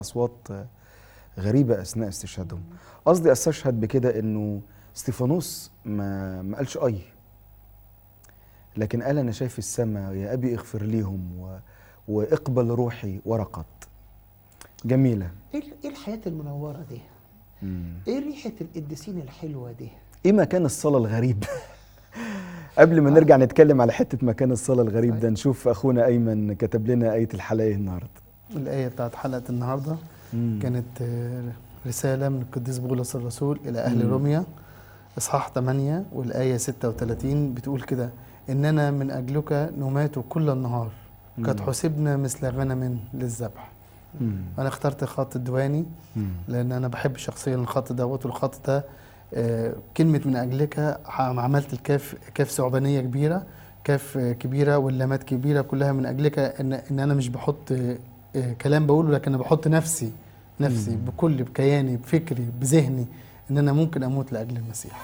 اصوات غريبه اثناء استشهادهم قصدي استشهد بكده انه استيفانوس ما ما قالش اي لكن قال انا شايف السماء يا ابي اغفر ليهم و... واقبل روحي ورقت جميله ايه ايه الحياه المنوره دي مم. ايه ريحه القديسين الحلوه دي ايه مكان الصلاه الغريب قبل ما نرجع نتكلم على حته مكان الصلاه الغريب ده نشوف اخونا ايمن كتب لنا ايه الحلقه النهارده الآية بتاعت حلقة النهاردة مم. كانت آه، رسالة من القديس بولس الرسول إلى أهل مم. روميا إصحاح 8 والآية 36 بتقول كده إننا من أجلك نمات كل النهار قد مم. حسبنا مثل غنم للذبح مم. أنا اخترت خط الدواني مم. لأن أنا بحب شخصيا الخط دوت والخط ده آه، كلمة من أجلك ع- عملت الكاف كاف ثعبانية كبيرة كاف آه، كبيرة واللامات كبيرة كلها من أجلك إن, إن أنا مش بحط آه، آه، كلام بقوله لكن أنا بحط نفسي نفسي مم. بكل بكياني بفكري بذهني إن أنا ممكن أموت لأجل المسيح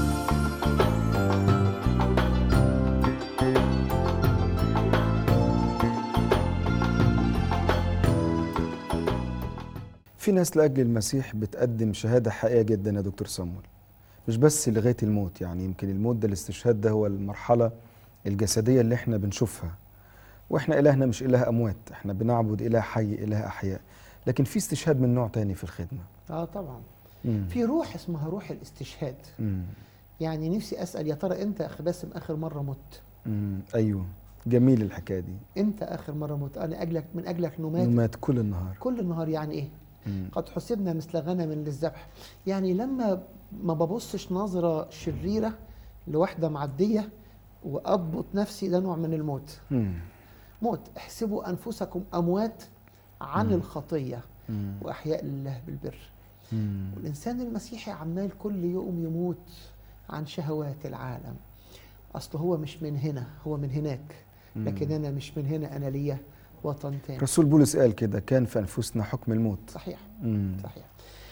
في ناس لاجل المسيح بتقدم شهاده حقيقيه جدا يا دكتور صمويل مش بس لغايه الموت يعني يمكن الموت ده الاستشهاد ده هو المرحله الجسديه اللي احنا بنشوفها واحنا الهنا مش اله اموات احنا بنعبد اله حي اله احياء لكن في استشهاد من نوع تاني في الخدمه اه طبعا مم. في روح اسمها روح الاستشهاد مم. يعني نفسي اسال يا ترى انت يا اخ باسم اخر مره مت مم. ايوه جميل الحكايه دي انت اخر مره مت انا اجلك من اجلك نمات نمات كل النهار كل النهار يعني ايه مم. قد حسبنا مثل غنم للذبح يعني لما ما ببصش نظرة شريرة لواحدة معدية وأضبط نفسي ده نوع من الموت مم. موت احسبوا أنفسكم أموات عن مم. الخطية مم. وأحياء لله بالبر مم. والإنسان المسيحي عمال كل يوم يموت عن شهوات العالم أصل هو مش من هنا هو من هناك لكن أنا مش من هنا أنا ليا وطن تاني رسول بولس قال كده كان في انفسنا حكم الموت صحيح مم. صحيح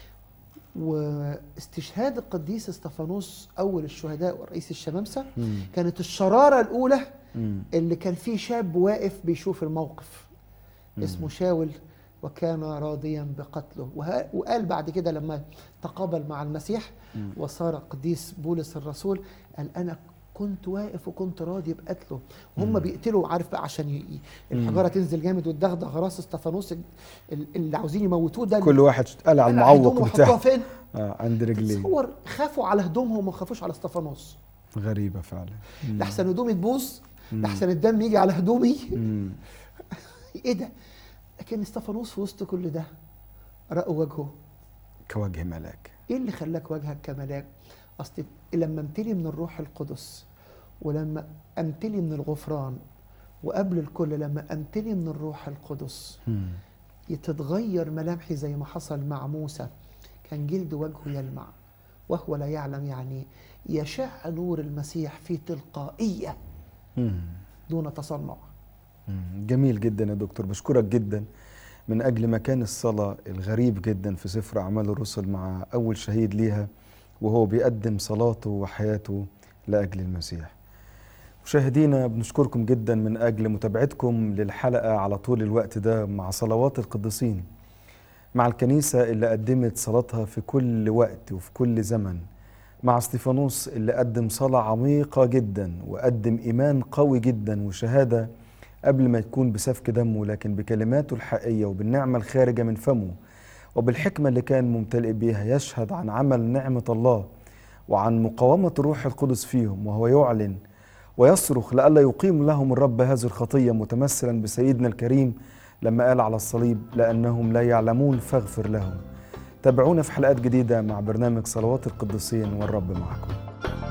واستشهاد القديس استفانوس اول الشهداء ورئيس الشمامسه مم. كانت الشراره الاولى مم. اللي كان فيه شاب واقف بيشوف الموقف مم. اسمه شاول وكان راضيا بقتله وه- وقال بعد كده لما تقابل مع المسيح مم. وصار قديس بولس الرسول قال انا كنت واقف وكنت راضي بقتله وهم مم. بيقتلوا عارف بقى عشان ي- ي- مم. الحجاره تنزل جامد وتدغدغ راس استفانوس ال- اللي عاوزين يموتوه ده كل واحد قال على قلع هدومه المعوق وحطوها بتاعه فين؟ آه عند رجليه تصور خافوا على هدومهم وما خافوش على استفانوس غريبة فعلا مم. لحسن هدومي تبوظ مم. لحسن الدم يجي على هدومي مم. ايه ده لكن استفانوس في وسط كل ده رأوا وجهه كوجه ملاك ايه اللي خلاك وجهك كملاك اصل لما امتلي من الروح القدس ولما امتلي من الغفران وقبل الكل لما امتلي من الروح القدس مم. تتغير ملامحي زي ما حصل مع موسى كان جلد وجهه يلمع وهو لا يعلم يعني يشع نور المسيح في تلقائية مم. دون تصنع مم. جميل جدا يا دكتور بشكرك جدا من أجل مكان الصلاة الغريب جدا في سفر أعمال الرسل مع أول شهيد ليها وهو بيقدم صلاته وحياته لأجل المسيح مشاهدينا بنشكركم جدا من أجل متابعتكم للحلقة على طول الوقت ده مع صلوات القديسين مع الكنيسة اللي قدمت صلاتها في كل وقت وفي كل زمن مع استيفانوس اللي قدم صلاة عميقة جدا وقدم إيمان قوي جدا وشهادة قبل ما يكون بسفك دمه لكن بكلماته الحقيقية وبالنعمة الخارجة من فمه وبالحكمة اللي كان ممتلئ بيها يشهد عن عمل نعمة الله وعن مقاومة الروح القدس فيهم وهو يعلن ويصرخ لئلا يقيم لهم الرب هذه الخطية متمثلا بسيدنا الكريم لما قال على الصليب لأنهم لا يعلمون فاغفر لهم تابعونا في حلقات جديدة مع برنامج صلوات القديسين والرب معكم